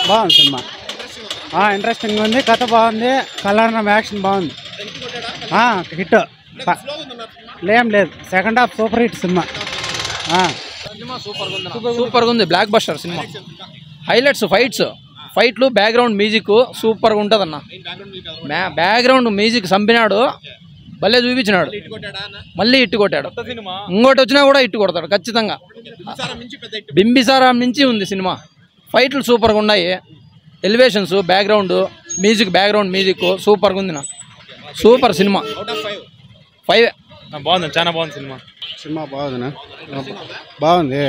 బాగుంది సినిమా ఆ, ఇంట్రెస్టింగ్ ఉంది కథ బాగుంది కళ్యాణం యాక్షన్ బాగుంది ఆ, హిట్ ప- లేం లేదు సెకండ్ హాఫ్ సూపర్ హిట్ సినిమా ఆ. సూపర్గా ఉంది బ్లాక్ బస్టర్ సినిమా హైలైట్స్ ఫైట్స్ ఫైట్లు బ్యాక్గ్రౌండ్ మ్యూజిక్ సూపర్గా ఉంటుంది అన్న బ్యాక్గ్రౌండ్ మ్యూజిక్ చంపినాడు భలే చూపించినాడు మళ్ళీ ఇట్టు కొట్టాడు ఇంకోటి వచ్చినా కూడా ఇట్టు కొడతాడు ఖచ్చితంగా బింబిసారా నుంచి ఉంది సినిమా ఫైట్లు సూపర్గా ఉన్నాయి elevations background music background music సూపర్గా ఉంది నా సూపర్ సినిమా ఫైవ్ బాగుంది చాలా బాగుంది సినిమా సినిమా బాగుందినా బాగుంది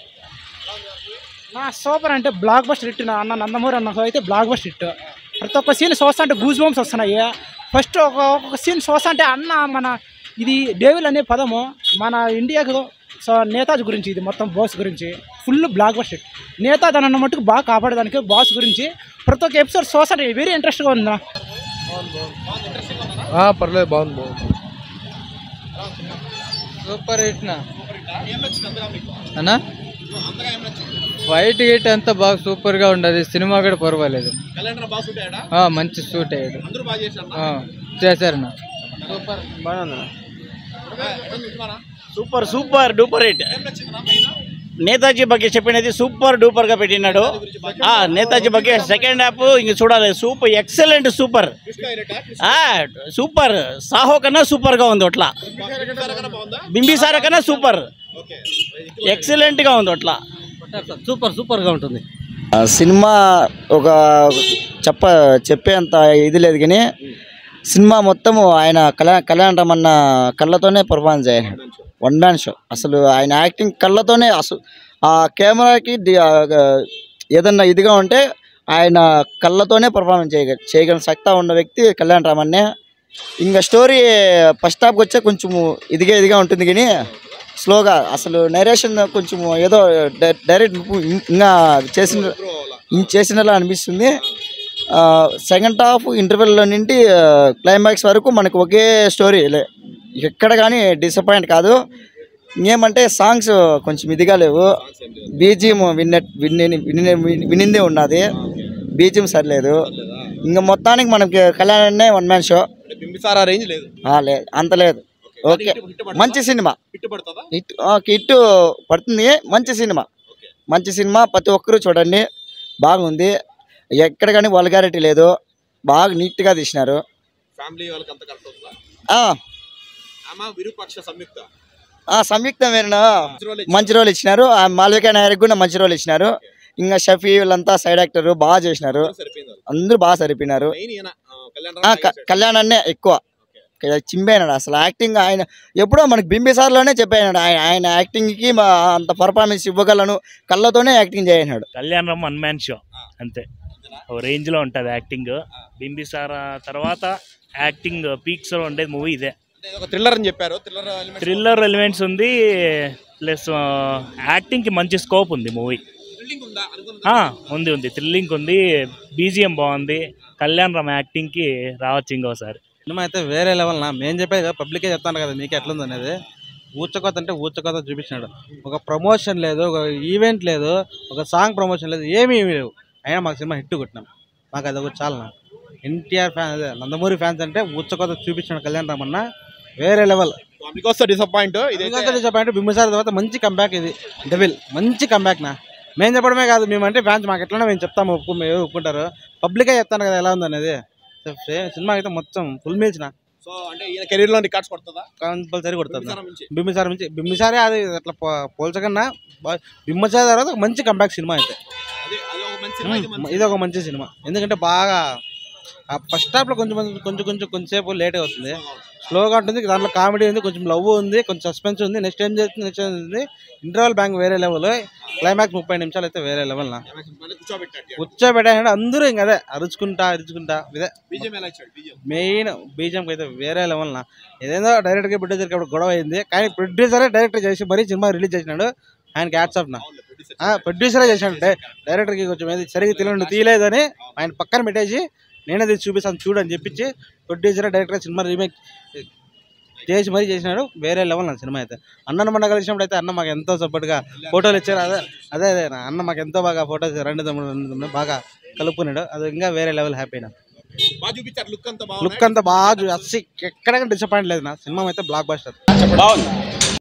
నా సూపర్ అంటే బ్లాక్ బస్టర్ హిట్ నా అన్న నందమూరి అన్న అయితే బ్లాక్ బస్టర్ హిట్ ప్రతి ఒక్క సీన్ చూస్తా అంటే గూజ్ బంప్స్ వస్తున్నాయి ఫస్ట్ ఒక ఒక్కొక్క సీన్ చూస్తా అంటే అన్న మన ఇది డేవిల్ అనే పదము మన ఇండియాకు సో నేతాజీ గురించి ఇది మొత్తం బాస్ గురించి full block buster hit Netaji అన్న మట్టుకు బాగా కాపాడడానికి బాస్ గురించి ప్రతి ఒక్క ఎపిసోడ్ చూస్తా అంటే వెరీ ఇంట్రెస్ట్గా ఉందా పర్లేదు బాగుంది బాగుంది సూపర్ హిట్ నా అన్నా వైట్ గిట్ అంతా బాగా సూపర్ గా ఉండదు సినిమా కూడా పర్వాలేదు ఆ, మంచి షూట్ అయ్యాడు ఆ, చేశారు నా super super duper hit Netaji ಬಗ್ಗೆ చెప్పినది సూపర్ డూపర్ గా పెట్టినాడు ఆ నేతాజీ ಬಗ್ಗೆ సెకండ్ హాఫ్ ఇంక చూడాలి సూపర్ ఎక్సలెంట్ సూపర్ ఆ సూపర్ సాహో కన్నా సూపర్ గా ఉంది అట్లా బింబిసార కన్నా సూపర్ ఎక్సలెంట్ గా ఉంది అట్లా సూపర్ సూపర్ గా ఉంటుంది సినిమా ఒక చెప్ప చెప్పేంత ఇది లేదు కానీ సినిమా మొత్తము ఆయన కళ్యాణ కళ్యాణ రమణ కళ్ళతోనే పర్ఫార్మెన్స్ చేయనాడు వన్ మ్యాన్ షో అసలు ఆయన యాక్టింగ్ కళ్ళతోనే అసలు ఆ కెమెరాకి ది- ఆ, ఏదన్నా ఇదిగా ఉంటే ఆయన కళ్ళతోనే పర్ఫార్మెన్స్ చేయగ చేయగల సత్తా ఉన్న వ్యక్తి కళ్యాణ రామన్నే ఇంకా స్టోరీ ఫస్ట్ హాఫ్కి వచ్చే కొంచెం ఇదిగా ఇదిగా ఉంటుంది కానీ స్లోగా అసలు నరేషన్ కొంచెం ఏదో డై- డైరెక్ట్ ఇంకా చేసిన ఇం- చేసినలా అనిపిస్తుంది సెకండ్ హాఫ్ ఇంటర్వెల్లో నుండి క్లైమాక్స్ వరకు మనకు ఒకే స్టోరీ లే ఎక్కడ కానీ డిసప్పాయింట్ కాదు ఇంకేమంటే సాంగ్స్ కొంచెం ఇదిగా లేవు బీజిఎం విన్న విన్ని విన్ని- వినిందే ఉన్నది బీజిఎం సరిలేదు ఇంకా మొత్తానికి మనకి Kalyan one man show Bimbisara range లేదు ఆ, లేదు అంత లేదు ఓకే మంచి సినిమా హిట్ ఆ, హిట్ పడుతుంది మంచి సినిమా మంచి సినిమా ప్రతి ఒక్కరూ చూడండి బాగుంది ఎక్కడ కానీ వల్గారిటీ లేదు బాగా నీట్గా తీసినారు ఫ్యామిలీ వాళ్ళకి అంత కరెక్ట్ అవుతుందా ఆ, ఆమె విరూపాక్ష సంయుక్త ఆ, సంయుక్త మీరన మంచి రోల్ ఇచ్చినారు ఆ మాల్విక నాయక్ కూడా మంచి రోల్ ఇచ్చినారు ఇంకా షఫీ వీళ్ళంతా సైడ్ యాక్టర్ బాగా చేసినారు సరిపోయింది అందరూ బాగా సరిపోయినారు మెయిన్ ఈయన ఆ, కళ్యాణ్ ఆ, క- కళ్యాణ్ అన్నే ఎక్కువ క- చింపేనాడు అసలు యాక్టింగ్ ఆయన ఎప్పుడో మనకి బింబిసార్లోనే చెప్పాడు ఆయన ఆయన యాక్టింగ్కి మా అంత పర్ఫార్మెన్స్ ఇవ్వగలను కళ్ళతోనే యాక్టింగ్ చేయనాడు Kalyan Ram one man show అంతే ఓ రేంజ్లో ఉంటుంది యాక్టింగ్ బింబిసార తర్వాత యాక్టింగ్ పీక్స్లో ఉండేది మూవీ ఇదే అంటే ఒక థ్రిల్లర్ అని చెప్పారు థ్రిల్లర్ థ్రిల్లర్ ఎలిమెంట్స్ ఉంది ప్లస్ యాక్టింగ్కి మంచి స్కోప్ ఉంది మూవీ థ్రిల్లింగ్ ఉందా అనుకున్న ఉంది ఉంది థ్రిల్లింగ్ ఉంది బీజిఎం బాగుంది కళ్యాణ్ రామ్ యాక్టింగ్కి రావచ్చు ఇంకోసారి సినిమా అయితే వేరే లెవెల్ నా మేము చెప్పేది కదా పబ్లికే చెప్తాను కదా మీకు ఎట్లుంది అనేది ఊచకోత అంటే ఊచకోత చూపించినాడు ఒక ప్రమోషన్ లేదు ఒక ఈవెంట్ లేదు ఒక సాంగ్ ప్రమోషన్ లేదు ఏమీ ఏమీ లేవు అయినా మాకు సినిమా హిట్ కొట్టినాం మాకు అది ఒకటి చాలా ఎన్టీఆర్ ఫ్యాన్ అదే నందమూరి ఫ్యాన్స్ అంటే ఊచకోత చూపించిన కళ్యాణ్ రామన్న వేరే లెవెల్ మీకు వస్తే డిసప్పాయింట్ ఇదైతే చెప్పంటే బింబసారి తర్వాత మంచి కంబ్యాక్ ఇది డెవిల్ మంచి కంబ్యాక్ నా మేము చెప్పడమే కాదు మేమంటే ఫ్యాన్స్ మాకు ఎట్లనే మేము చెప్తాము ఒప్పుకు మేము ఒప్పుకుంటారు పబ్లికే చెప్తాను కదా ఎలా ఉందనేది సినిమా అయితే మొత్తం ఫుల్ మీల్స్ నా సో అంటే ఈయన కెరీర్ లో రికార్డ్స్ కొడుతుందా కంపల్సరీ కొడుతుంది బింబిసారా నుంచి. బింబిసారి నుంచి బింబిసారే అది అట్లా పో- పోల్చకన్నా బా- బింబసారి తర్వాత ఒక మంచి కంబ్యాక్ సినిమా అయితే అది అది ఒక మంచి సినిమా ఇది మంచి ఇది ఒక మంచి సినిమా ఎందుకంటే బాగా ఆ ఫస్ట్ హాఫ్లో కొంచెం కొంచెం కొంచెం కొంచెం కొంచెంసేపు లేట్ అవుతుంది స్లోగా ఉంటుంది దాంట్లో కామెడీ ఉంది కొంచెం లవ్ ఉంది కొంచెం సస్పెన్స్ ఉంది నెక్స్ట్ ఏం చేస్తుంది నెక్స్ట్ ఏం చేస్తుంది ఇంటర్వల్ బ్యాంక్ వేరే లెవెల్ క్లైమాక్స్ ముప్పై నిమిషాలు అయితే వేరే లెవెల్ నా మన కూర్చోబెట్టాడు కూర్చోబెట్టాడు అందరూ ఇంకా అదే అరుచుకుంటా అరుచుకుంటా ఇదే బీజేపీ ఎలా ఇచ్చాడు బీజేపీ మెయిన్ బీజంకి అయితే వేరే లెవెల్ నా ఏదేందో డైరెక్ట్గా ప్రొడ్యూసర్కి అప్పుడు గొడవ అయింది కానీ ప్రొడ్యూసరే డైరెక్టర్ చేసి మరీ సినిమా రిలీజ్ చేసినాడు ఆయనకి హ్యాట్స్ ఆఫ్ నా ప్రొడ్యూసరే చేసినాడు డై- డైరెక్టర్కి కొంచెం ఏది సరిగ్గా తెలియదు తీయలేదని ఆయన పక్కన పెట్టేసి నేనే తీసి చూపిస్తాను చూడు అని చెప్పించి ప్రొడ్యూసరే డైరెక్టర్ సినిమా రీమేక్ చేసి మరీ చేసినాడు వేరే లెవెల్ నా సినిమా అయితే అన్నను మొన్న కలిసినప్పుడు అయితే అన్న మాకు ఎంతో సపోర్ట్గా ఫోటోలు ఇచ్చారు అదే అదే అదే నా అన్న మాకు ఎంతో బాగా ఫోటోస్ రెండు తమ్ముడు రెండు తమ్ముడు బాగా కలుపుకున్నాడు అది ఇంకా వేరే లెవెల్ హ్యాపీ నా బాగా చూపించారు లుక్ అంతా లుక్ అంతా బాగా చూ- అస్సలు ఎక్కడ డిసప్పాయింట్ లేదు నా సినిమా అయితే బ్లాక్ బస్టర్ బాగుంది